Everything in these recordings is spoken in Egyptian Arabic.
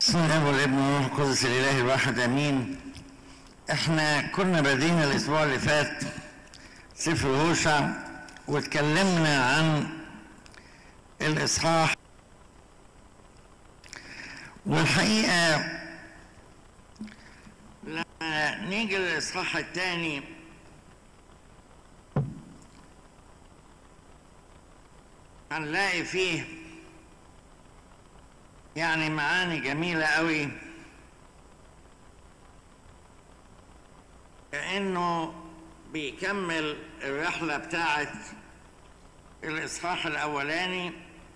بسم الله والابن والروح القدس الاله الواحد امين احنا كنا بادئين الاسبوع اللي فات سفر هوشع واتكلمنا عن الاصحاح والحقيقه لما نيجي للاصحاح الثاني هنلاقي فيه يعني معاني جميلة قوي كأنه بيكمل الرحلة بتاعت الإصحاح الأولاني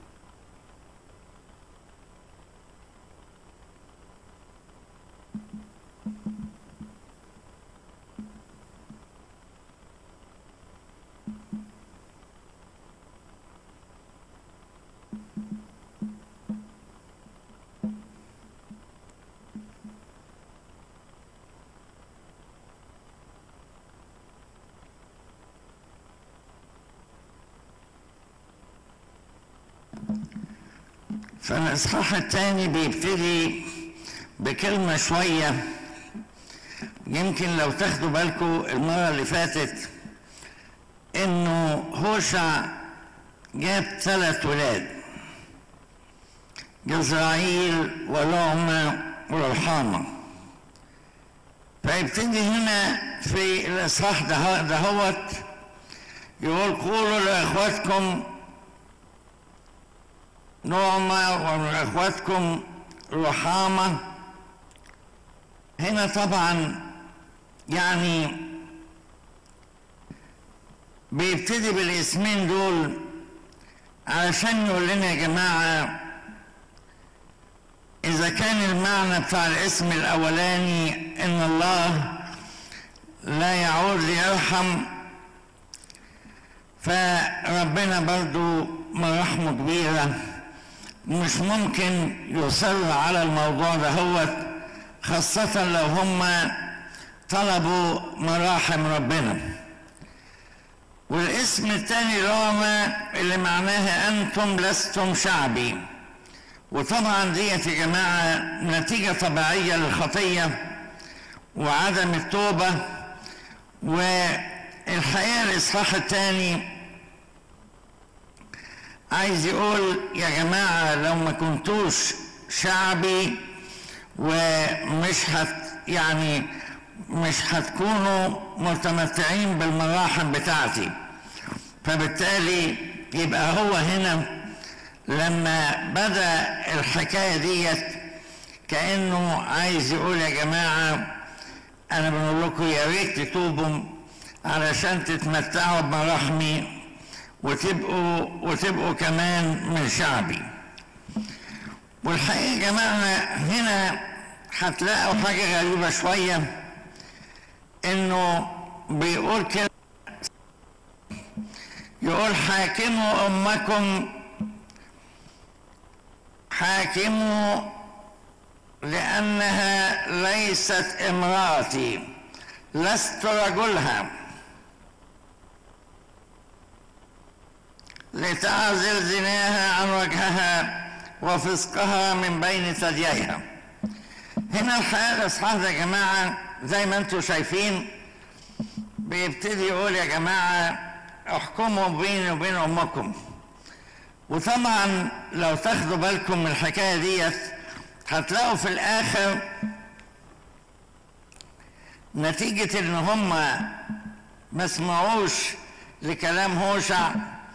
فالإصحاح الثاني بيبتدي بكلمة شوية يمكن لو تاخدوا بالكم المرة اللي فاتت إنه هوشع جاب ثلاث ولاد جزرائيل ولعمة ورحامة فيبتدي هنا في الإصحاح ده دهوت يقول قولوا لإخواتكم نعمة ومن إخواتكم رحامة هنا طبعا يعني بيبتدي بالاسمين دول علشان يقول لنا يا جماعة إذا كان المعنى بتاع الاسم الأولاني إن الله لا يعود ليرحم فربنا برضو مراحمه كبيره مش ممكن يصر على الموضوع ده هو خاصة لو هم طلبوا مراحم ربنا والاسم الثاني روما اللي معناها أنتم لستم شعبي وطبعا ديت يا جماعة نتيجة طبيعية للخطية وعدم التوبة والحقيقة الإصحاح الثاني عايز يقول يا جماعة لو ما كنتوش شعبي ومش هت يعني مش هتكونوا متمتعين بالمراحم بتاعتي فبالتالي يبقى هو هنا لما بدأ الحكاية ديت كأنه عايز يقول يا جماعة أنا بنقول لكم يا ريت تتوبوا علشان تتمتعوا بمراحمي وتبقوا وتبقوا كمان من شعبي والحقيقه يا جماعه هنا هتلاقوا حاجه غريبه شويه انه بيقول كده يقول حاكموا امكم حاكموا لانها ليست امراتي لست رجلها لتعزل زناها عن وجهها وفسقها من بين ثدييها هنا الحقيقة الإصحاح ده يا جماعة زي ما انتم شايفين بيبتدي يقول يا جماعة احكموا بيني وبين أمكم وطبعا لو تاخدوا بالكم من الحكاية ديت هتلاقوا في الآخر نتيجة إن هم ما سمعوش لكلام هوشع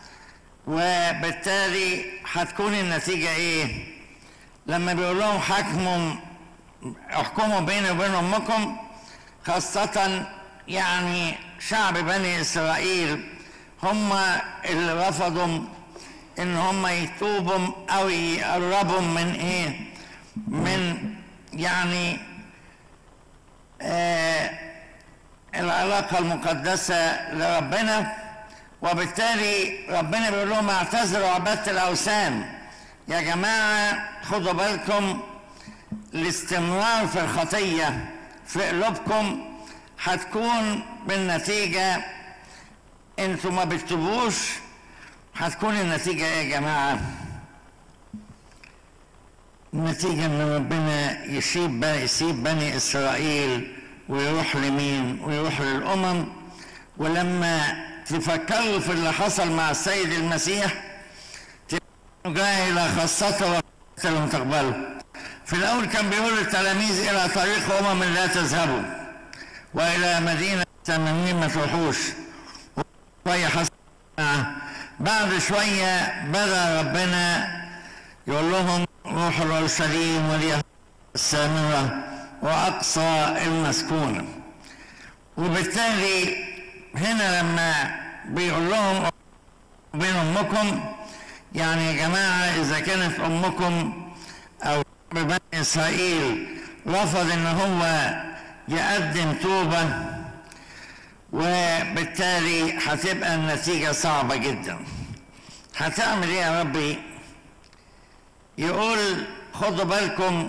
وبالتالي هتكون النتيجة إيه؟ لما بيقول لهم حكموا احكموا بيني وبين أمكم خاصة يعني شعب بني إسرائيل هم اللي رفضوا إن هم يتوبوا أو يقربوا من إيه؟ من يعني آه العلاقة المقدسة لربنا وبالتالي ربنا بيقول لهم اعتذروا عبادة الأوثان يا جماعة خدوا بالكم الاستمرار في الخطية في قلوبكم هتكون بالنتيجة انتوا ما بتتوبوش هتكون النتيجة ايه يا جماعة نتيجة ان ربنا يسيب يسيب بني اسرائيل ويروح لمين ويروح للامم ولما تفكروا في اللي حصل مع السيد المسيح جاء الى خاصته لم تقبلوا في الاول كان بيقول للتلاميذ الى طريق امم لا تذهبوا والى مدينه تمامين ما تروحوش شويه حصل بعد شويه بدا ربنا يقول لهم روحوا اورشليم واليهود السامره واقصى المسكونه وبالتالي هنا لما بيقول لهم بين امكم يعني يا جماعه اذا كانت امكم او بني اسرائيل رفض ان هو يقدم توبه وبالتالي هتبقى النتيجه صعبه جدا هتعمل ايه يا ربي يقول خدوا بالكم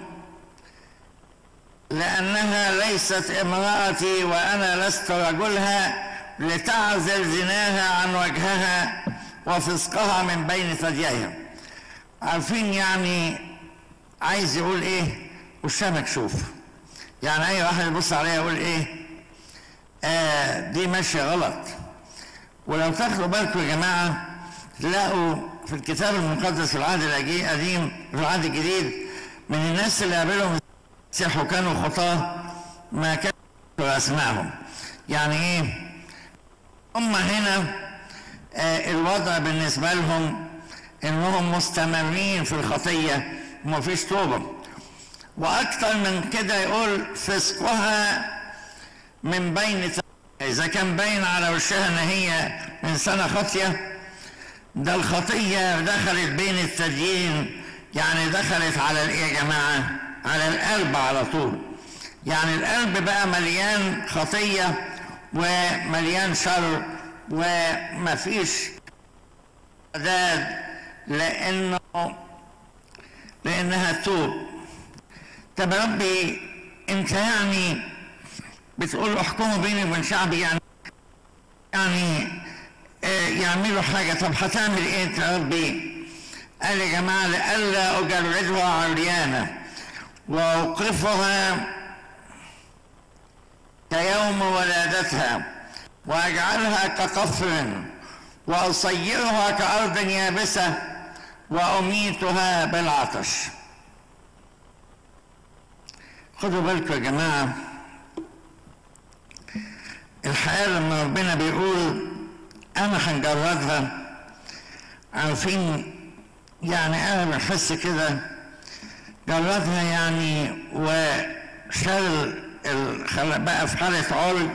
لأنها ليست امرأتي وأنا لست رجلها لتعزل زناها عن وجهها وفسقها من بين ثدييها عارفين يعني عايز يقول ايه والشمك شوف يعني اي واحد يبص عليها يقول ايه آه دي ماشيه غلط ولو تاخدوا بالكم يا جماعه تلاقوا في الكتاب المقدس في العهد القديم في العهد الجديد من الناس اللي قابلهم المسيح وكانوا خطاه ما كانوا اسمائهم يعني ايه هم هنا آه الوضع بالنسبه لهم انهم مستمرين في الخطيه ومفيش توبه واكثر من كده يقول فسقها من بين اذا كان باين على وشها ان هي انسانه خاطيه ده الخطيه دخلت بين الثديين يعني دخلت على الايه يا جماعه على القلب على طول يعني القلب بقى مليان خطيه ومليان شر ومفيش عداد لانه لانها توب طب يا ربي انت يعني بتقول احكموا بيني وبين شعبي يعني يعني اه يعملوا حاجه طب هتعمل ايه انت يا ربي؟ قال يا جماعه لئلا اجردها عريانه واوقفها كيوم ولادتها واجعلها كقفر واصيرها كارض يابسه واميتها بالعطش خدوا بالكم يا جماعه الحياه لما ربنا بيقول انا هنجردها عارفين يعني انا بحس كده جردها يعني وشال الخلق بقى في حاله عرض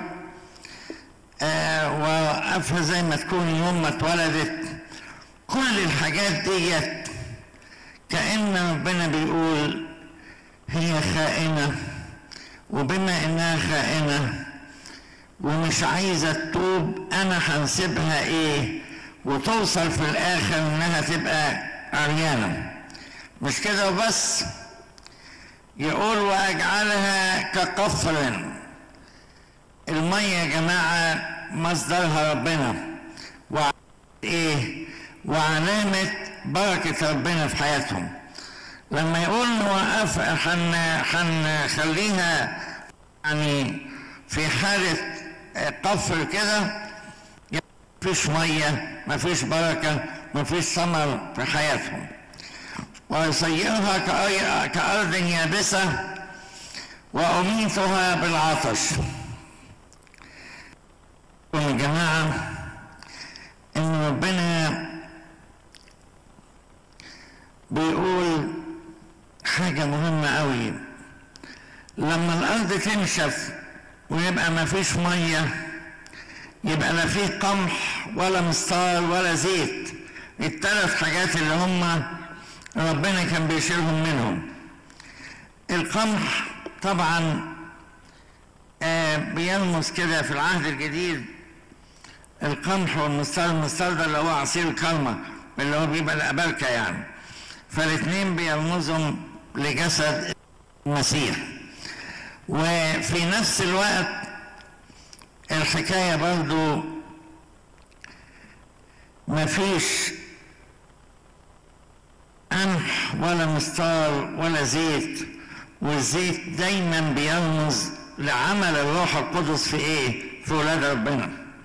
آه وقفها زي ما تكون يوم ما اتولدت كل الحاجات ديت كأن ربنا بيقول هي خائنة وبما انها خائنة ومش عايزة تتوب انا هنسيبها ايه وتوصل في الاخر انها تبقى عريانة مش كده وبس يقول واجعلها كقفر المية يا جماعة مصدرها ربنا وع... ايه وعلامة بركة ربنا في حياتهم لما يقول نوقف حن حنخليها يعني في حالة قفر كده مفيش مية مفيش بركة مفيش ثمر في حياتهم ويصيرها كأرض يابسة وأميتها بالعطش يا جماعة إن ربنا بيقول حاجة مهمة أوي لما الأرض تنشف ويبقى ما فيش مية يبقى لا فيه قمح ولا مستار ولا زيت الثلاث حاجات اللي هم ربنا كان بيشيلهم منهم القمح طبعا آه بيلمس كده في العهد الجديد القمح والمستار المستار ده اللي هو عصير الكرمة اللي هو بيبقى الأبركة يعني فالاثنين بيرمزوا لجسد المسيح وفي نفس الوقت الحكاية برضو مفيش قمح ولا مستار ولا زيت والزيت دايما بيرمز لعمل الروح القدس في ايه في ولاد ربنا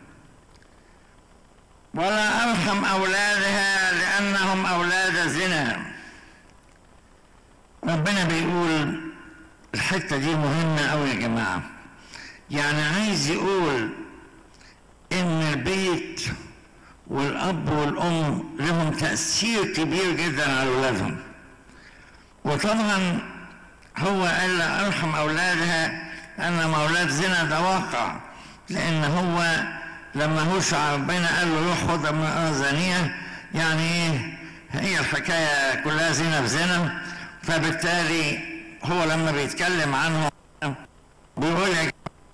ولا ارحم اولادها لانهم اولاد زنا ربنا بيقول الحته دي مهمه قوي يا جماعه يعني عايز يقول ان البيت والاب والام لهم تاثير كبير جدا على اولادهم وطبعا هو قال لا ارحم اولادها انهم اولاد زنا ده واقع لان هو لما هوش ربنا قال له روح خد امراه زانيه يعني ايه هي الحكايه كلها زنا في زنا فبالتالي هو لما بيتكلم عنه بيقول يا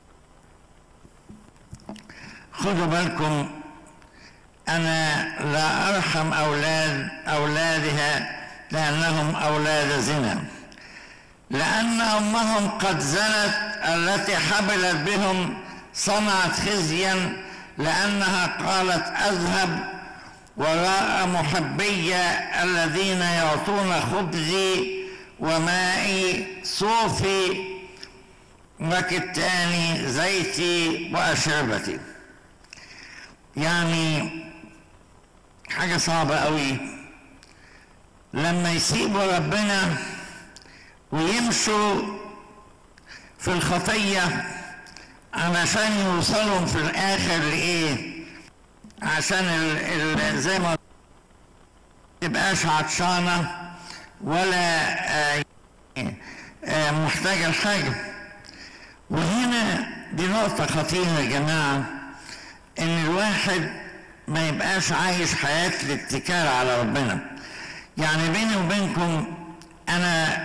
خدوا بالكم أنا لا أرحم أولاد أولادها لأنهم أولاد زنا لأن أمهم قد زنت التي حبلت بهم صنعت خزيا لأنها قالت أذهب وراء محبي الذين يعطون خبزي ومائي صوفي وكتاني زيتي وأشربتي يعني حاجة صعبة قوي لما يسيبوا ربنا ويمشوا في الخطية علشان يوصلوا في الآخر لإيه؟ عشان ال ال زي ما تبقاش عطشانة ولا آه آه محتاجة لحاجة وهنا دي نقطة خطيرة يا جماعة إن الواحد ما يبقاش عايش حياة الاتكال على ربنا يعني بيني وبينكم أنا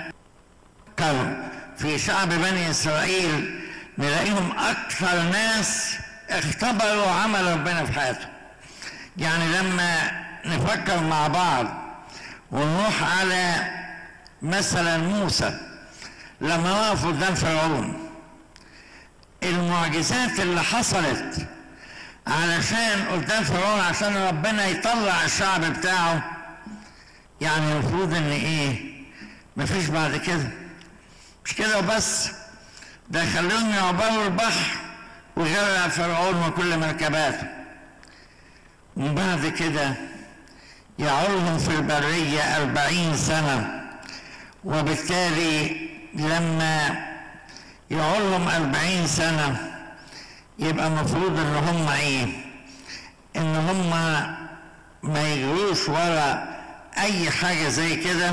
في شعب بني إسرائيل نلاقيهم أكثر ناس اختبروا عمل ربنا في حياتهم يعني لما نفكر مع بعض ونروح على مثلا موسى لما وقف قدام فرعون المعجزات اللي حصلت علشان قدام فرعون عشان ربنا يطلع الشعب بتاعه يعني المفروض ان ايه مفيش بعد كده مش كده وبس ده خلوهم يعبروا البحر وغرق فرعون وكل مركباته وبعد كده يعولهم في البرية أربعين سنة وبالتالي لما يعولهم أربعين سنة يبقى مفروض ان هم ايه ان هم ما يجروش ورا اي حاجة زي كده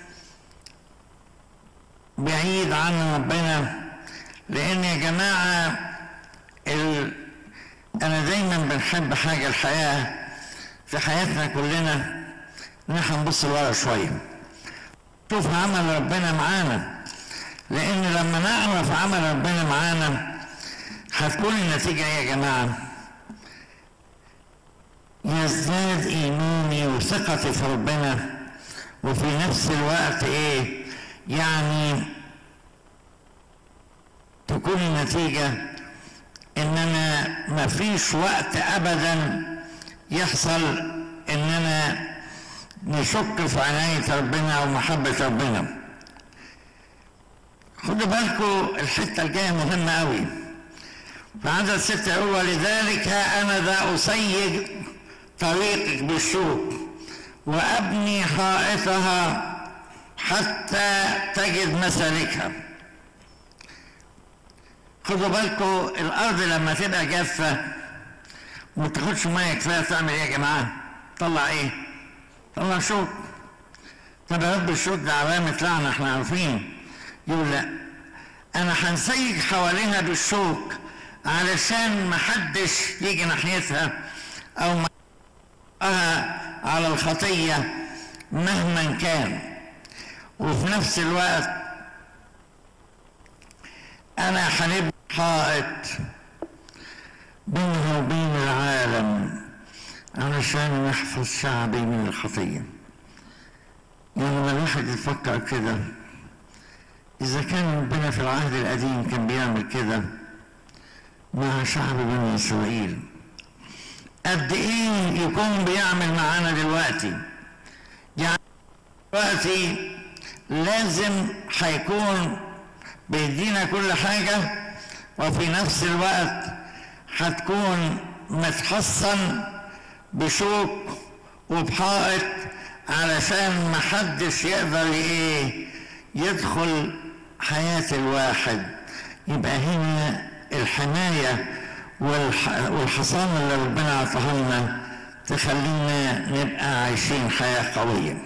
بعيد عن ربنا لان يا جماعة ال... انا دايما بنحب حاجة الحياة في حياتنا كلنا ان احنا نبص لورا شوية شوف عمل ربنا معانا لان لما نعرف عمل ربنا معانا هتكون النتيجة ايه يا جماعة؟ يزداد إيماني وثقتي في ربنا وفي نفس الوقت إيه؟ يعني تكون النتيجة إن أنا مفيش وقت أبدا يحصل إن أنا نشك في عناية ربنا ومحبة ربنا. خدوا بالكم الحتة الجاية مهمة أوي. فعدد ستة هو لذلك ها أنا ذا أسيج طريقك بالشوك وأبني حائطها حتى تجد مسالكها خدوا بالكم الأرض لما تبقى جافة وما تاخدش مية كفاية تعمل إيه يا جماعة؟ طلع إيه؟ طلع شوك طب يا رب الشوك ده علامة لعنة إحنا عارفين يقول لا أنا هنسيج حواليها بالشوك علشان ما حدش يجي ناحيتها او ما على الخطيه مهما كان وفي نفس الوقت انا هنبني حائط بينها وبين العالم علشان نحفظ شعبي من الخطيه يعني لما الواحد يفكر كده اذا كان ربنا في العهد القديم كان بيعمل كده مع شعب بني اسرائيل قد ايه يكون بيعمل معانا دلوقتي يعني دلوقتي لازم هيكون بيدينا كل حاجة وفي نفس الوقت هتكون متحصن بشوك وبحائط علشان محدش يقدر ايه يدخل حياة الواحد يبقى هنا الحماية والح... والحصانة اللي ربنا عطاها لنا تخلينا نبقى عايشين حياة قوية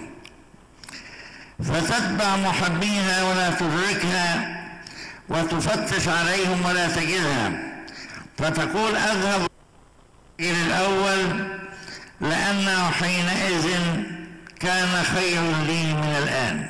فتتبع محبيها ولا تدركها وتفتش عليهم ولا تجدها فتقول اذهب الى الاول لانه حينئذ كان خير لي من الان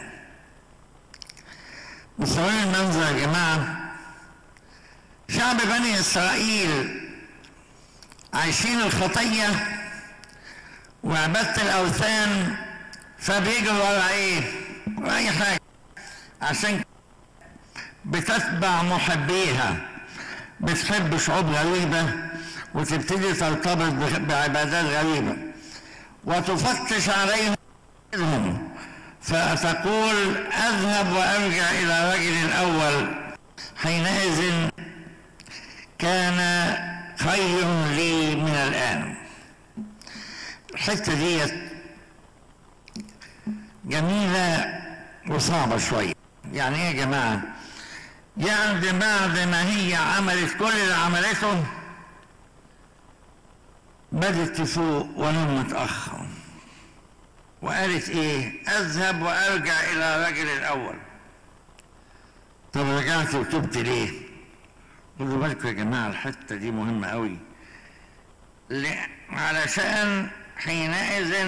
مصورين المنظر يا جماعه شعب بني اسرائيل عايشين الخطيه وعباده الاوثان فبيجروا ورا ايه؟ ورا اي حاجه عشان بتتبع محبيها بتحب شعوب غريبة وتبتدي ترتبط بعبادات غريبة وتفتش عليهم فتقول أذهب وأرجع إلى رجل الأول حينئذ كان خير لي من الآن الحتة ديت جميلة وصعبة شوية يعني ايه يا جماعة يعني بعد ما هي عملت كل اللي عملته بدت تفوق ونام متأخر وقالت ايه اذهب وارجع الى الرجل الاول طب رجعت وتبت ليه خدوا بالكم يا جماعه الحته دي مهمه قوي علشان حينئذ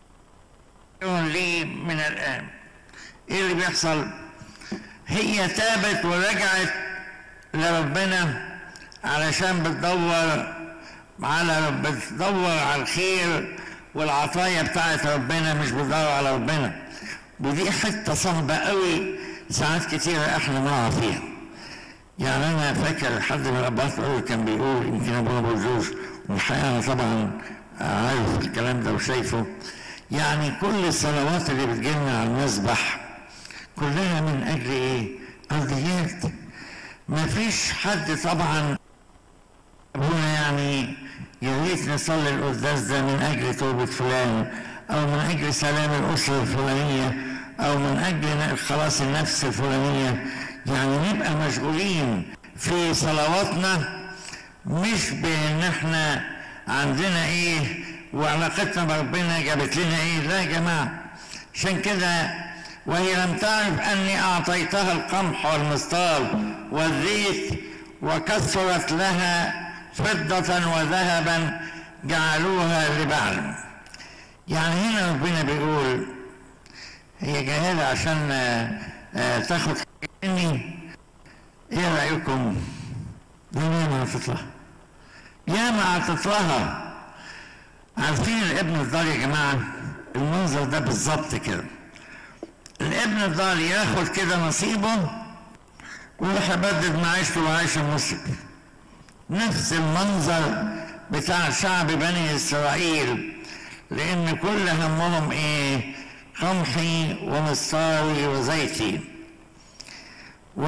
لي من الان ايه اللي بيحصل هي تابت ورجعت لربنا علشان بتدور على بتدور على الخير والعطايا بتاعت ربنا مش بتدور على ربنا ودي حته صعبه قوي ساعات كتيره احنا بنقع فيها يعني انا فاكر حد من الاباط كان بيقول يمكن ابونا ابو جوز والحقيقه انا طبعا عارف الكلام ده وشايفه يعني كل الصلوات اللي بتجيلنا على المسبح كلها من اجل ايه؟ ارضيات ما فيش حد طبعا هنا يعني يا ريت نصلي القداس ده من اجل توبه فلان او من اجل سلام الاسره الفلانيه او من اجل خلاص النفس الفلانيه يعني نبقى مشغولين في صلواتنا مش بان احنا عندنا ايه وعلاقتنا بربنا جابت لنا ايه لا يا جماعه عشان كده وهي لم تعرف اني اعطيتها القمح والمسطال والزيت وكثرت لها فضة وذهبا جعلوها لبعل يعني هنا ربنا بيقول هي جاهزة عشان تاخد مني ايه رأيكم؟ يا ما هتطلع يا ما هتطلعها عارفين الابن الضال يا جماعة المنظر ده بالظبط كده الابن الضال ياخد كده نصيبه ويروح يبدد معيشته وعيش المسلم نفس المنظر بتاع شعب بني اسرائيل لان كل همهم ايه قمحي ومصاري وزيتي و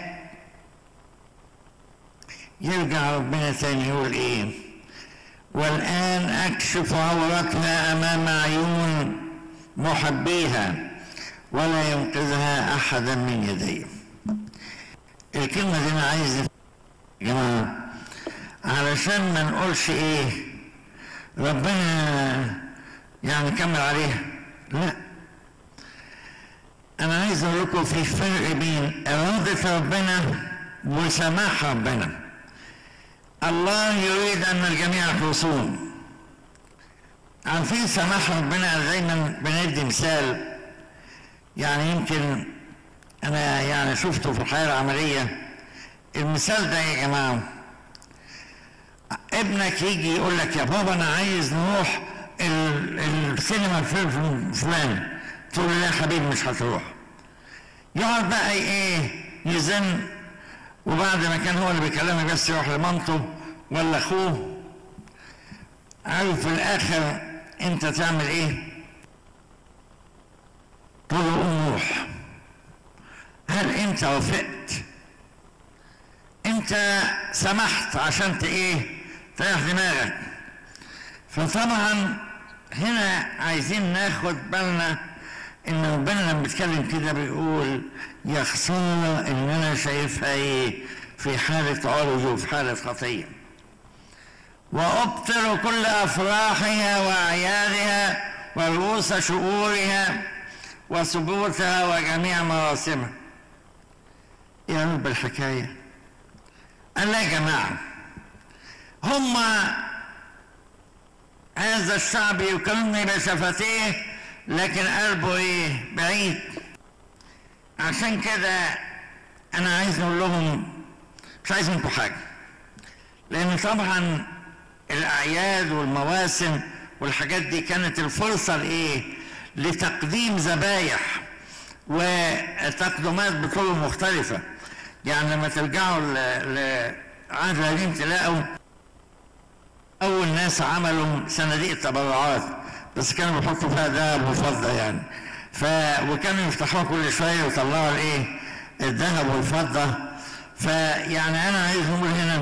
يرجع ربنا تاني يقول ايه والان اكشف عورتها امام عيون محبيها ولا ينقذها احدا من يدي الكلمه دي انا عايز يا جماعه علشان ما نقولش ايه ربنا يعني كمل عليها لا انا عايز اقول لكم في فرق بين اراده ربنا وسماح ربنا الله يريد ان الجميع يخلصون عارفين سماح ربنا دايما بندي مثال يعني يمكن انا يعني شفته في الحياه العمليه المثال ده يا جماعه ابنك يجي يقول لك يا بابا انا عايز نروح السينما الفيلم فلان تقول له يا حبيبي مش هتروح يقعد بقى ايه يزن وبعد ما كان هو اللي بيكلمني بس يروح لمامته ولا اخوه عارف في الاخر انت تعمل ايه قل له قوم روح هل انت وافقت انت سمحت عشان ت- ايه تريح دماغك فطبعا هنا عايزين ناخد بالنا ان ربنا لما بيتكلم كده بيقول يا خساره ان انا شايفها ايه في حاله عرج وفي حاله خطيه وابطل كل افراحها واعيادها ورؤوس شؤورها وثبوتها وجميع مراسمها يا رب الحكايه قال لا يا جماعه هم هذا الشعب يكرمني بشفتيه لكن قلبه ايه بعيد عشان كده انا عايز اقول لهم مش عايز منكم حاجه لان طبعا الاعياد والمواسم والحاجات دي كانت الفرصه لايه لتقديم ذبايح وتقدمات بطرق مختلفه يعني لما ترجعوا ل- لعهد القديم تلاقوا اول ناس عملوا صناديق تبرعات بس كانوا بيحطوا فيها ذهب وفضه يعني ف وكانوا يفتحوها كل شويه ويطلعوا الايه الذهب والفضه فيعني انا عايز اقول هنا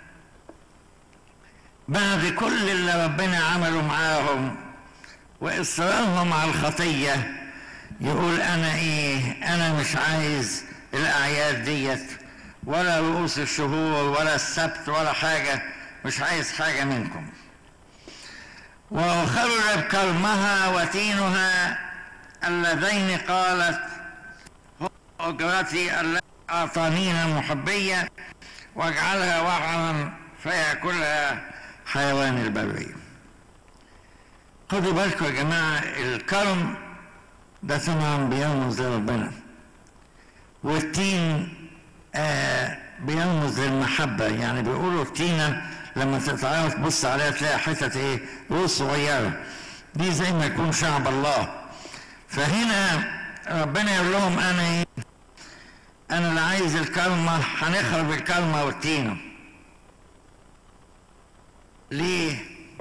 بعد كل اللي ربنا عمله معاهم واصرارهم على الخطيه يقول انا ايه انا مش عايز الاعياد ديت ولا رؤوس الشهور ولا السبت ولا حاجه مش عايز حاجه منكم وخرب كرمها وتينها اللذين قالت هم اجرتي التي اعطانيها محبيه واجعلها وعرا فياكلها حيوان البريه خدوا بالكم يا جماعه الكرم ده طبعا بيرمز لربنا والتين آه بيرمز للمحبة يعني بيقولوا التينة لما تتعرف تبص عليها تلاقي حتة ايه رؤوس صغيرة دي زي ما يكون شعب الله فهنا ربنا يقول لهم انا ايه انا اللي عايز الكلمة هنخرب الكلمة والتينة ليه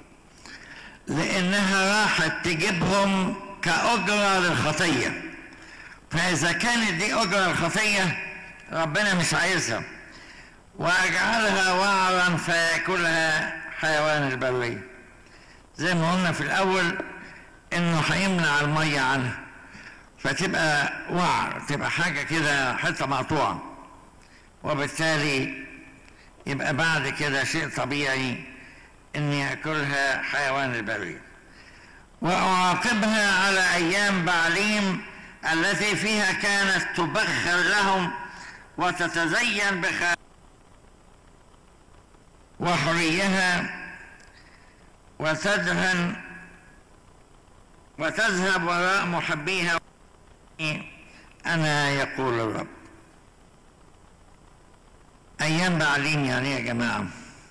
لانها راحت تجيبهم كأجرة للخطية فإذا كانت دي أجرة الخطية ربنا مش عايزها وأجعلها وعرا فيأكلها حيوان البرية زي ما قلنا في الأول إنه هيمنع المية عنها فتبقى وعر تبقى حاجة كده حتة مقطوعة وبالتالي يبقى بعد كده شيء طبيعي إن يأكلها حيوان البرية وأعاقبها على أيام بعليم التي فيها كانت تبخر لهم وتتزين بخ وحريها وتدهن وتذهب وراء محبيها أنا يقول الرب أيام بعليم يعني يا جماعة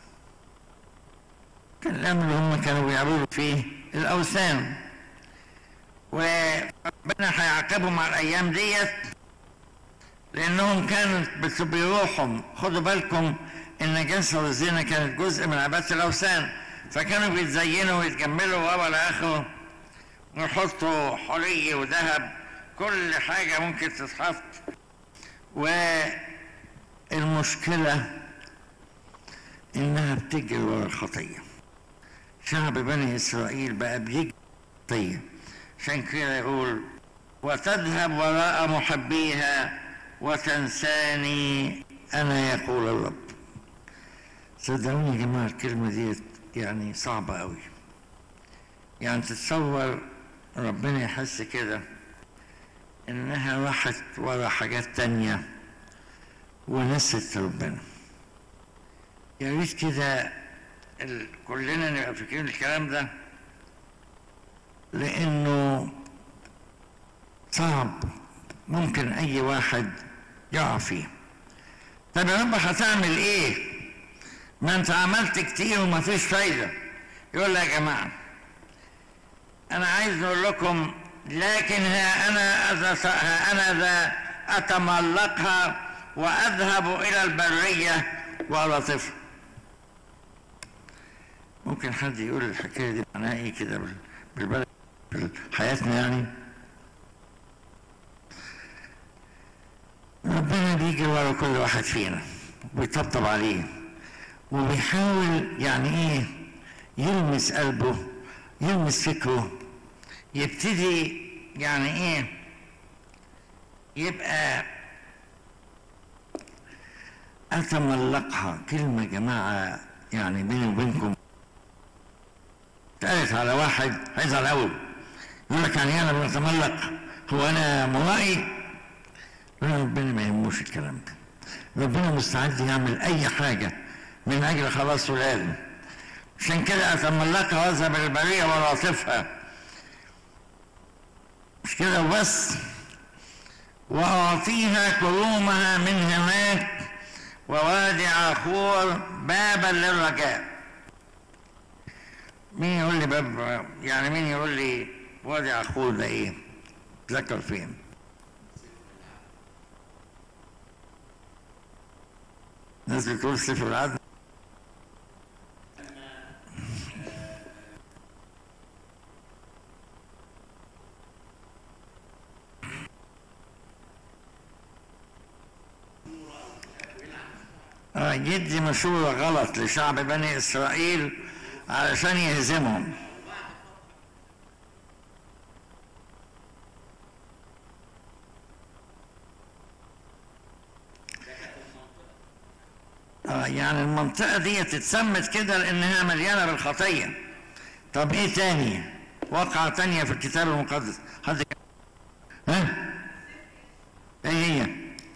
كان الأمر اللي هم كانوا بيعبدوا فيه الأوثان وربنا هيعاقبهم على الأيام ديت لأنهم كانت بت- بيروحهم خدوا بالكم النجاسة والزنا كانت جزء من عبادة الأوثان فكانوا بيتزينوا ويتجملوا وإلى آخره ويحطوا حلي وذهب كل حاجة ممكن تتحط والمشكلة إنها بتجري ورا الخطية شعب بني إسرائيل بقى بيجري الخطية عشان كده يقول وتذهب وراء محبيها وتنساني أنا يقول الرب صدقوني يا جماعة الكلمة دي يعني صعبة أوي يعني تتصور ربنا يحس كده إنها راحت ورا حاجات تانية ونست ربنا يا ريت كده ال- كلنا نبقى فاكرين الكلام ده لأنه صعب ممكن أي واحد يقع فيه طب يا رب هتعمل إيه؟ ما أنت عملت كتير وما فيش فايدة يقول لك يا جماعة أنا عايز أقول لكم لكن ها أنا أذا ها أنا ذا أتملقها وأذهب إلى البرية وألطفها ممكن حد يقول الحكاية دي معناها إيه كده بال- بالبلد في حياتنا يعني بيجي ورا كل واحد فينا ويطبطب عليه وبيحاول يعني ايه يلمس قلبه يلمس فكره يبتدي يعني ايه يبقى اتملقها كلمه يا جماعه يعني بيني وبينكم اتقالت على واحد هيزعل قوي يقول لك يعني انا بتملق هو انا مرائي ربنا ما يهموش الكلام ده ربنا مستعد يعمل اي حاجه من اجل خلاص ولاده عشان كده اتملقها واذهب البريه ولاطفها مش كده وبس واعطيها كرومها من هناك ووادي عخور بابا للرجاء مين يقول لي باب يعني مين يقول لي وادي عخور ده ايه تذكر فين ناس بتقول سفر العدل آه، يدي مشورة غلط لشعب بني إسرائيل علشان يهزمهم آه يعني المنطقة دي اتسمت كده لأنها مليانة بالخطية طب إيه تاني؟ واقعة تانية في الكتاب المقدس حد ها؟ إيه هي؟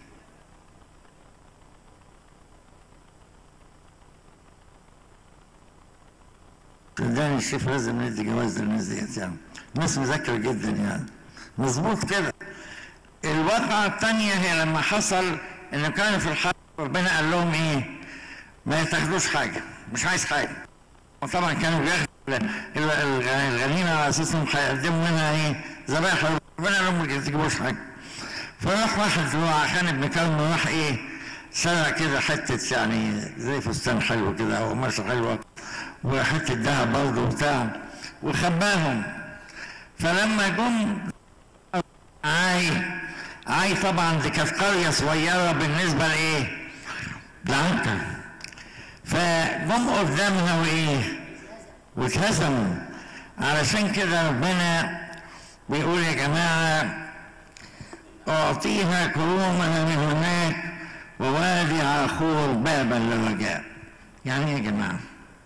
صدقني الشيف لازم ندي جواز للناس ديت يعني ناس مذاكرة جدا يعني مظبوط كده الواقعة التانية هي لما حصل إنه كانوا في الحرب ربنا قال لهم إيه؟ ما يتاخدوش حاجة مش عايز حاجة وطبعا كانوا بياخدوا الغنيمة على أساس إنهم هيقدموا منها إيه؟ ذبائح ربنا قال لهم ما تجيبوش حاجة فراح واحد اللي هو عشان ابن كلمة راح إيه؟ سرق كده حتة يعني زي فستان حلو كده أو قماشة حلوة وحتة ذهب برضه وبتاع وخباهم فلما جم عاي عاي طبعا دي كانت قرية صغيرة بالنسبة لإيه؟ لعنكا فجم قدامها وإيه؟ واتهزموا علشان كده ربنا بيقول يا جماعة أعطيها كرومها من هناك ووادي عخور بابا للرجاء يعني ايه يا جماعه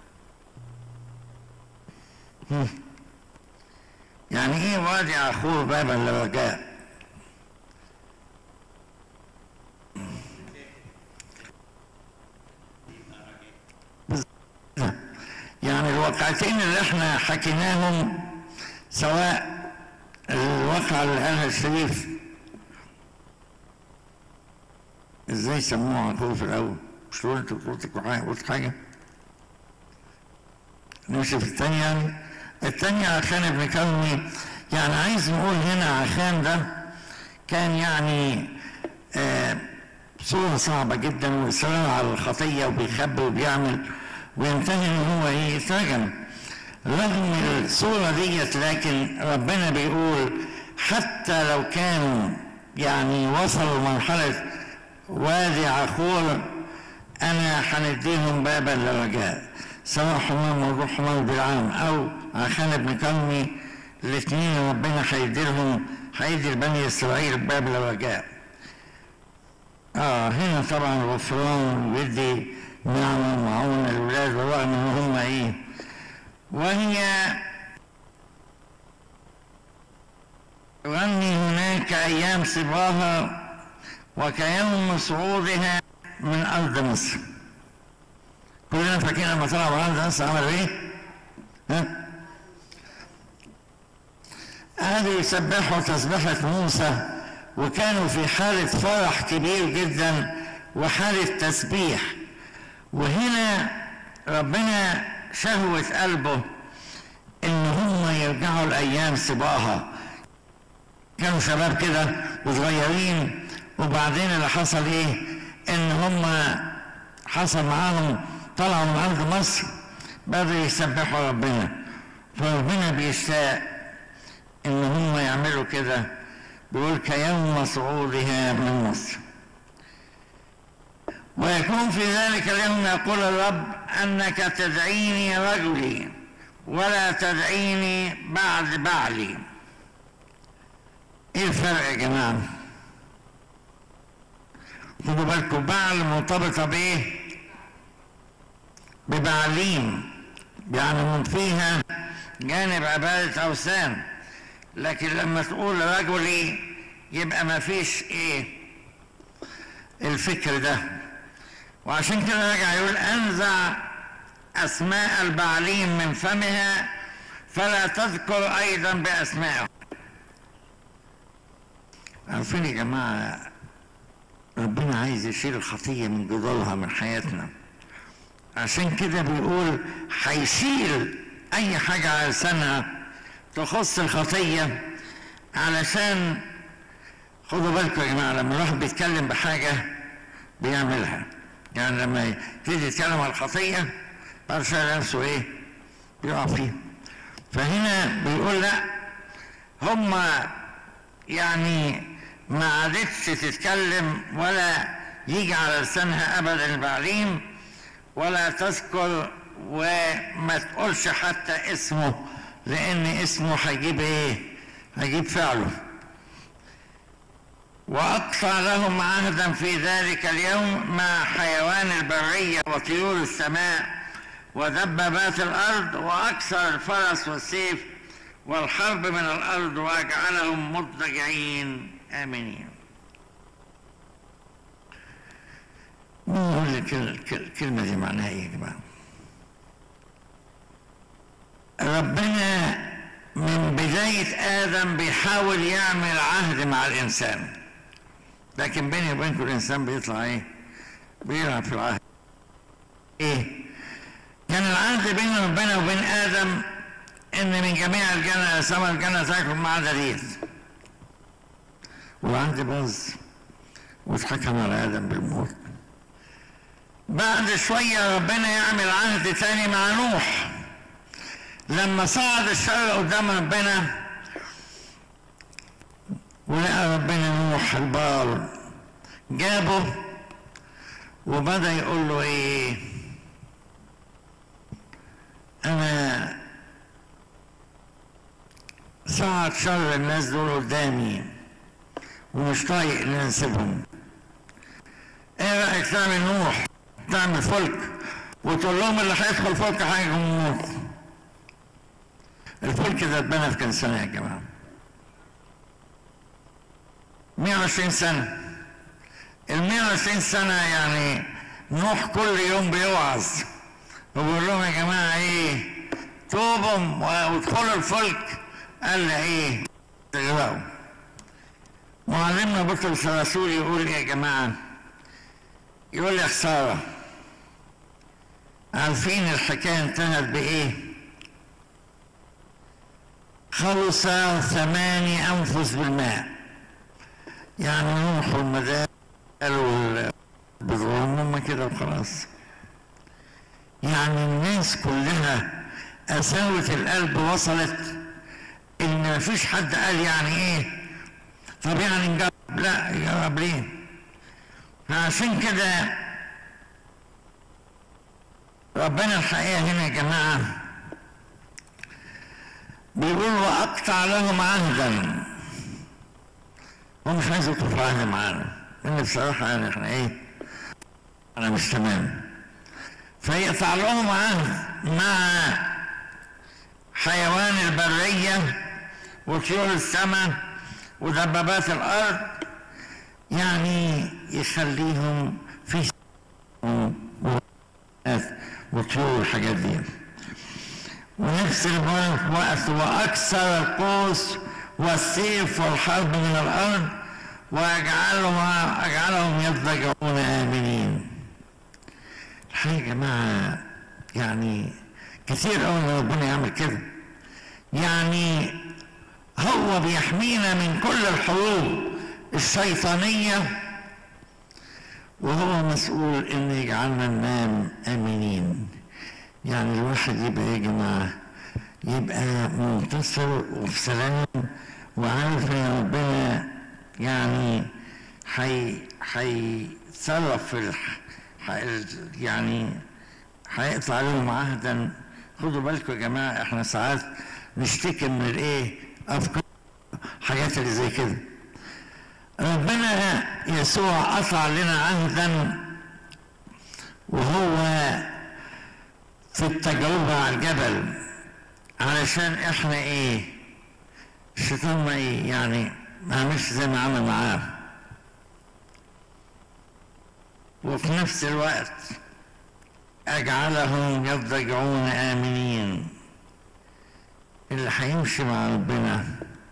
يعني ايه وادي عخور بابا للرجاء يعني الواقعتين اللي احنا حكيناهم سواء الواقعة اللي قالها الشريف ازاي سموها عقول في الاول مش تقول انت قلت حاجه نمشي في الثانية يعني الثانية عشان ابن كلمي يعني عايز نقول هنا عشان ده كان يعني آه صورة صعبة جدا وإصرار على الخطية وبيخبي وبيعمل وينتهي إن هو إيه يترجم رغم الصورة ديت لكن ربنا بيقول حتى لو كانوا يعني وصلوا لمرحلة وادي عخور أنا هنديهم بابا للرجاء سواء حمام موضوع حمام بالعام او عشان ابن كلمي الاثنين ربنا هيدي لهم هيدي لبني اسرائيل باب الرجاء اه هنا طبعا غفران ويدي نعمة ومعونة للولاد بالرغم ان هم ايه وهي تغني هناك ايام صباها وكيوم صعودها من ارض مصر كلنا فاكرين لما طلعوا من مصر عملوا ايه؟ ها؟ قعدوا يسبحوا تسبحة موسى وكانوا في حالة فرح كبير جدا وحالة تسبيح وهنا ربنا شهوة قلبه ان هم يرجعوا لايام صباها كانوا شباب كده وصغيرين وبعدين اللي حصل ايه ان هم حصل معاهم طلعوا من ارض مصر بدأوا يسبحوا ربنا فربنا بيشتاق ان هم يعملوا كده بيقول كيوم صعودها من مصر ويكون في ذلك اليوم يقول الرب أنك تدعيني رجلي ولا تدعيني بعد بعلي ايه الفرق يا جماعة خدوا بالكم بعل مرتبطة بايه ببعليم يعني من فيها جانب عبادة أوثان لكن لما تقول رجلي يبقى ما فيش ايه الفكر ده وعشان كده رجع يقول انزع اسماء البعليم من فمها فلا تذكر ايضا باسمائهم عارفين يا جماعه ربنا عايز يشيل الخطيه من جدارها من حياتنا عشان كده بيقول هيشيل اي حاجه على لسانها تخص الخطيه علشان خدوا بالكم يا جماعه لما الواحد بيتكلم بحاجه بيعملها يعني لما يبتدي يتكلم عن الخطيه بعد شويه نفسه ايه؟ بيقع فيها فهنا بيقول لا هم يعني ما عادتش تتكلم ولا يجي على لسانها ابدا البعليم ولا تذكر وما تقولش حتى اسمه لان اسمه هيجيب ايه؟ هيجيب فعله وأقطع لهم عهدا في ذلك اليوم مع حيوان البرية وطيور السماء ودبابات الأرض وأكثر الفرس والسيف والحرب من الأرض وأجعلهم مضطجعين آمنين نقول لك الكلمة دي معناها إيه يا جماعة؟ ربنا من بداية آدم بيحاول يعمل عهد مع الإنسان لكن بيني وبينكم الانسان بيطلع ايه؟ بيلعب في العهد. ايه؟ كان العهد بين ربنا وبين ادم ان من جميع الجنة ثمر الجنة تاكل ما عدا ديت. والعهد باظ واتحكم على ادم بالموت. بعد شوية ربنا يعمل عهد تاني مع نوح. لما صعد الشر قدام ربنا ولقى ربنا نوح البار جابه وبدا يقول له ايه انا صعد شر الناس دول قدامي ومش طايق ان نسيبهم ايه رايك تعمل نوح تعمل فلك وتقول لهم اللي هيدخل فلك هيموت الفلك ده اتبنى في كام سنه يا جماعه 120 سنة ال 120 سنة يعني نوح كل يوم بيوعظ وبيقول لهم يا جماعة ايه توبوا وادخلوا الفلك قال لي ايه تغرقوا معلمنا بطرس الرسول يقول يا جماعة يقول يا خسارة عارفين الحكاية انتهت بإيه؟ خلص ثماني أنفس بالماء يعني نوح والمدائن والبذور هم كده وخلاص يعني الناس كلها قساوة القلب وصلت إن مفيش حد قال يعني إيه طب يعني نجرب لا نجرب ليه فعشان كده ربنا الحقيقة هنا يا جماعة بيقول وأقطع لهم عهدا هو مش عايز يطلب عهد معانا لان بصراحه يعني احنا ايه انا مش تمام فيقطع لهم عهد مع حيوان البريه وطيور السماء ودبابات الارض يعني يخليهم في وطيور الحاجات دي ونفس الوقت واكثر القوس والسيف والحرب من الأرض وأجعلهم أجعلهم يضطجعون آمنين. الحقيقة يا جماعة يعني كثير أوي إن ربنا يعمل كده. يعني هو بيحمينا من كل الحروب الشيطانية وهو مسؤول إن يجعلنا ننام آمنين. يعني الواحد يبقى يا جماعه يبقى منتصر وفي سلام وعارف ان ربنا يعني حي حيتصرف في يعني هيقطع لهم عهدا خدوا بالكم يا جماعه احنا ساعات نشتكي من الايه افكار حاجات اللي زي كده ربنا يسوع قطع لنا عهدا وهو في التجربة على الجبل علشان احنا ايه الشيطان ما ايه يعني ما عملش زي ما عمل معاه وفي نفس الوقت اجعلهم يضجعون امنين اللي هيمشي مع ربنا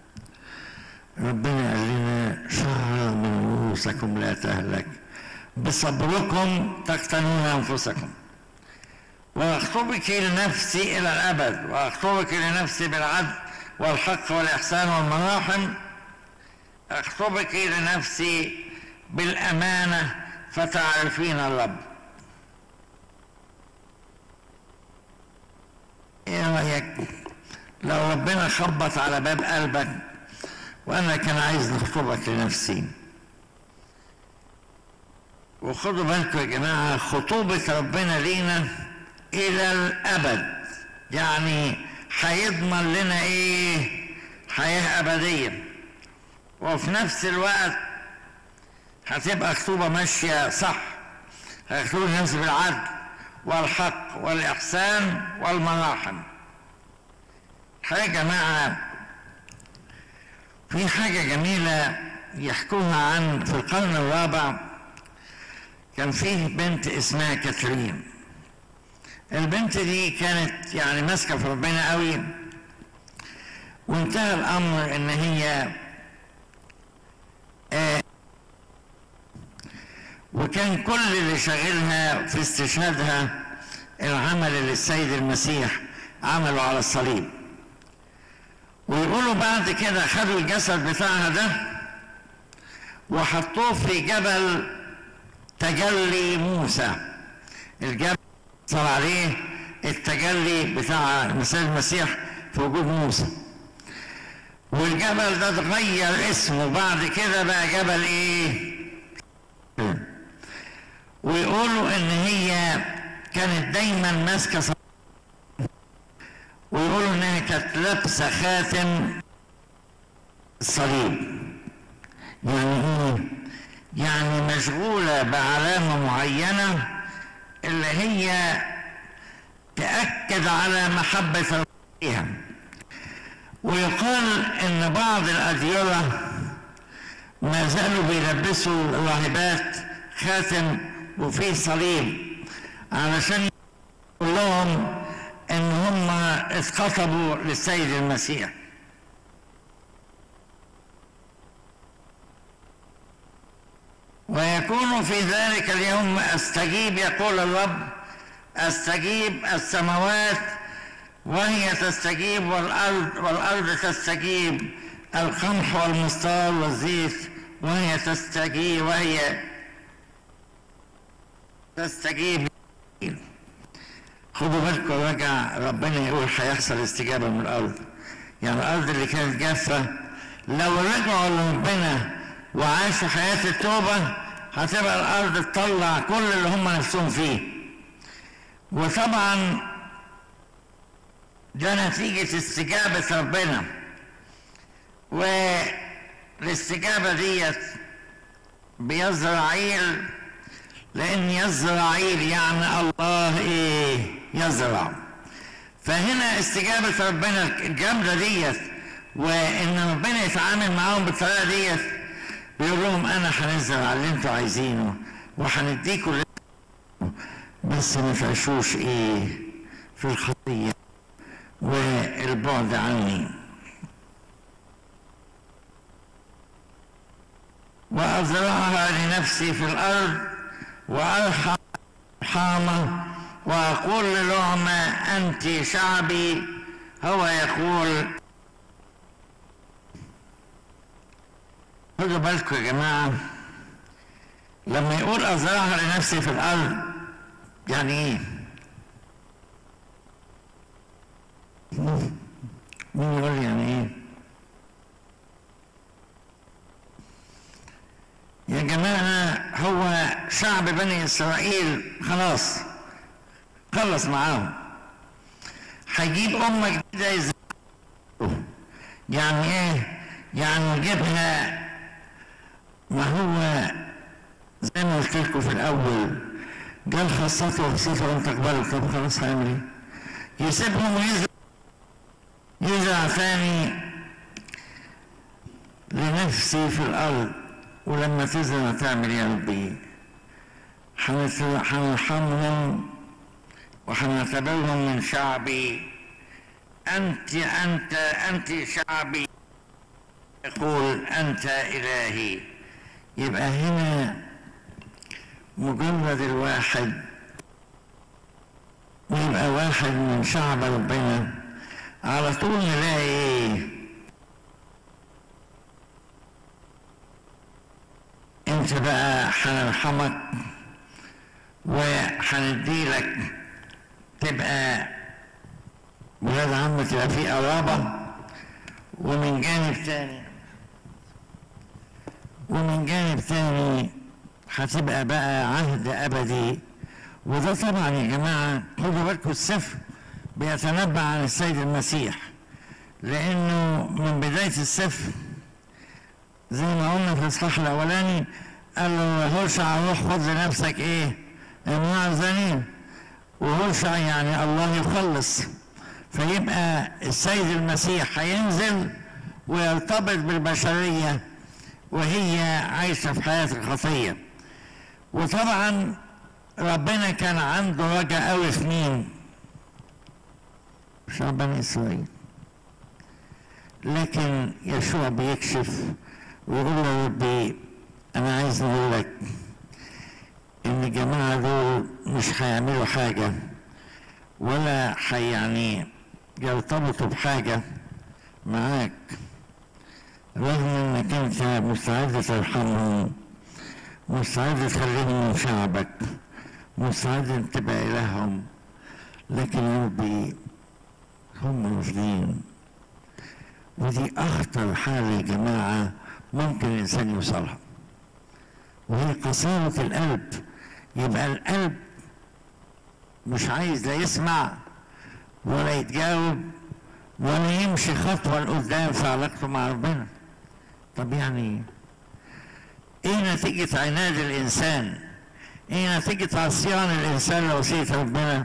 ربنا قال لنا شعر من رؤوسكم لا تهلك بصبركم تقتنون انفسكم واخطبك لنفسي الى الابد واخطبك لنفسي بالعدل والحق والاحسان والمراحم اخطبك لنفسي بالامانه فتعرفين الرب ايه رايك لو ربنا خبط على باب قلبك وانا كان عايز نخطبك لنفسي وخدوا بالكم يا جماعه خطوبه ربنا لينا الى الابد يعني هيضمن لنا ايه حياه ابديه وفي نفس الوقت هتبقى خطوبه ماشيه صح هيخطبوا الناس بالعدل والحق والاحسان والمراحم يا جماعه في حاجه جميله يحكوها عن في القرن الرابع كان فيه بنت اسمها كاترين البنت دي كانت يعني ماسكه في ربنا قوي وانتهى الامر ان هي آه وكان كل اللي شاغلها في استشهادها العمل اللي السيد المسيح عمله على الصليب ويقولوا بعد كده خدوا الجسد بتاعها ده وحطوه في جبل تجلي موسى الجبل صار عليه التجلي بتاع السيد المسيح في وجود موسى والجبل ده اتغير اسمه بعد كده بقى جبل ايه ويقولوا ان هي كانت دايما ماسكه ويقولوا انها كانت لابسه خاتم الصليب يعني ايه يعني مشغوله بعلامه معينه اللي هي تاكد على محبه فيها ويقال ان بعض الاديره ما زالوا بيلبسوا الراهبات خاتم وفيه صليب علشان يقول لهم ان هم اتخطبوا للسيد المسيح ويكون في ذلك اليوم استجيب يقول الرب استجيب السماوات وهي تستجيب والارض والارض تستجيب القمح والمستار والزيت وهي تستجيب وهي تستجيب خدوا بالكم رجع ربنا يقول هيحصل استجابه من الارض يعني الارض اللي كانت جافه لو رجعوا لربنا وعاشوا حياه التوبه هتبقى الارض تطلع كل اللي هم نفسهم فيه وطبعا ده نتيجه استجابه ربنا والاستجابه ديت بيزرعيل لان يزرعيل يعني الله ايه يزرع فهنا استجابة ربنا الجامدة ديت وان ربنا يتعامل معاهم بالطريقة ديت بيقول لهم انا هنزرع اللي انتوا عايزينه وهنديكوا اللي بس ما تعيشوش ايه في الخطية والبعد عني وأزرعها لنفسي في الأرض وأرحم حامة وأقول للعمى أنت شعبي هو يقول خدوا بالكم يا جماعة لما يقول أزرعها لنفسي في الأرض يعني إيه؟ مين يقول لي يعني إيه؟ يا جماعة هو شعب بني إسرائيل خلاص خلص معاهم هيجيب أمة جديدة يزرعوها. يعني إيه؟ يعني يجيبها ما هو زي ما قلت لكم في الأول قال خاصته وخصيته وأن تقبلوا طب خلاص هيعمل إيه؟ يسيبهم ويزرع يزرع ثاني لنفسي في الأرض ولما تزرع تعمل يا ربي حنرحمهم وحنعتبرهم من شعبي أنت أنت أنت شعبي يقول أنت إلهي يبقى هنا مجرد الواحد ويبقى واحد من شعب ربنا على طول نلاقي ايه انت بقى هنرحمك وهنديلك تبقى ولاد عم تبقى في قرابة ومن جانب تاني ومن جانب تاني هتبقى بقى عهد أبدي وده طبعا يا جماعة خدوا بالكم السفر بيتنبأ عن السيد المسيح لأنه من بداية السفر زي ما قلنا في الإصحاح الأولاني قال له هوشع روح خذ لنفسك إيه؟ امرأة زانية وهوشع يعني الله يخلص فيبقى السيد المسيح هينزل ويرتبط بالبشرية وهي عايشة في حياة الخطية وطبعا ربنا كان عنده رجاء قوي في مين؟ شعب بني إسرائيل لكن يشوع بيكشف ويقول له يا ربي أنا عايز أقول لك إن الجماعة دول مش هيعملوا حاجة ولا حي يعني يرتبطوا بحاجة معاك رغم إنك أنت مستعد ترحمهم مستعد تخليهم من شعبك مستعد أن تبقى إلههم لكن يا ربي هم رافضين ودي أخطر حالة يا جماعة ممكن الإنسان يوصلها وهي قساوة القلب يبقى القلب مش عايز لا يسمع ولا يتجاوب ولا يمشي خطوة لقدام في علاقته مع ربنا طب يعني ايه نتيجة عناد الإنسان؟ ايه نتيجة عصيان الإنسان لوصية ربنا؟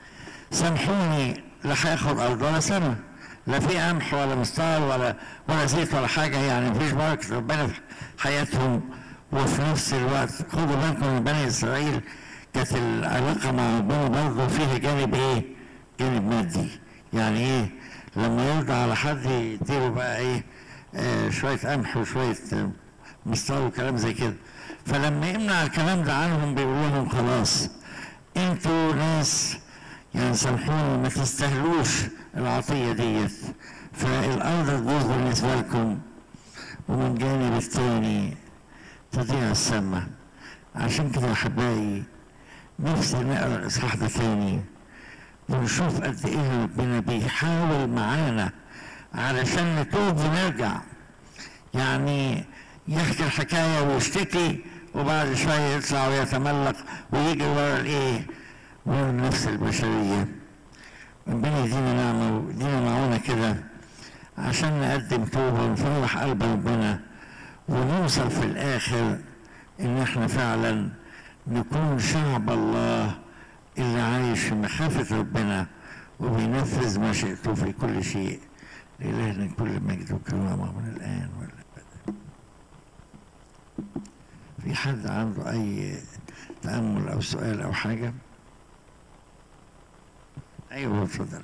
سامحوني لا هياخد أرض ولا سما لا في قمح ولا مستار ولا ولا زيت ولا حاجة يعني مفيش بركة ربنا في حياتهم وفي نفس الوقت خدوا بالكم من بني إسرائيل كانت العلاقة مع ربنا برضه فيها جانب إيه؟ جانب مادي يعني إيه؟ لما يرضى على حد يديله بقى إيه؟ آه شوية قمح وشوية آه مستوى وكلام زي كده فلما يمنع الكلام ده عنهم بيقول لهم خلاص انتوا ناس يعني سامحوني ما تستاهلوش العطية ديت فالأرض تبوظ بالنسبة لكم ومن جانب التاني تضيع السماء عشان كده أحبائي نفسي نقرا الإصحاح ده تاني ونشوف قد إيه ربنا بيحاول معانا علشان نتوب ونرجع يعني يحكي الحكاية ويشتكي وبعد شوية يطلع ويتملق ويجي ورا الإيه؟ ورا النفس البشرية ربنا يدينا نعمة ويدينا معونة كده عشان نقدم توبة ونفرح قلب ربنا ونوصل في الآخر إن إحنا فعلا نكون شعب الله اللي عايش في مخافة ربنا وبينفذ مشيئته في كل شيء لإلهنا كل مجد وكرامة من الآن والأبد في حد عنده أي تأمل أو سؤال أو حاجة؟ أيوه اتفضل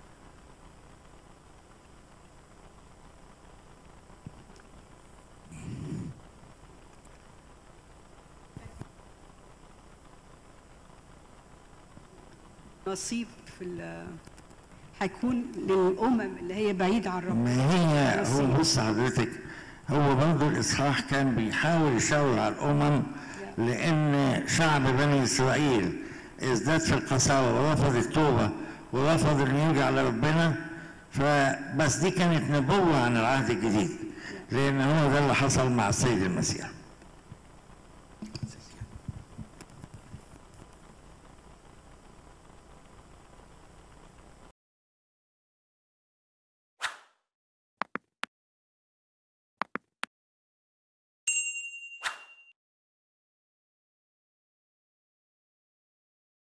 نصيب في ال- هيكون للأمم اللي هي بعيدة عن ربنا ما هي هو نصيب. بص حضرتك هو برضه الإصحاح كان بيحاول يشاور على الأمم لأن شعب بني إسرائيل ازداد في القساوة ورفض التوبة ورفض إنه يرجع لربنا فبس دي كانت نبوة عن العهد الجديد لأن هو ده اللي حصل مع السيد المسيح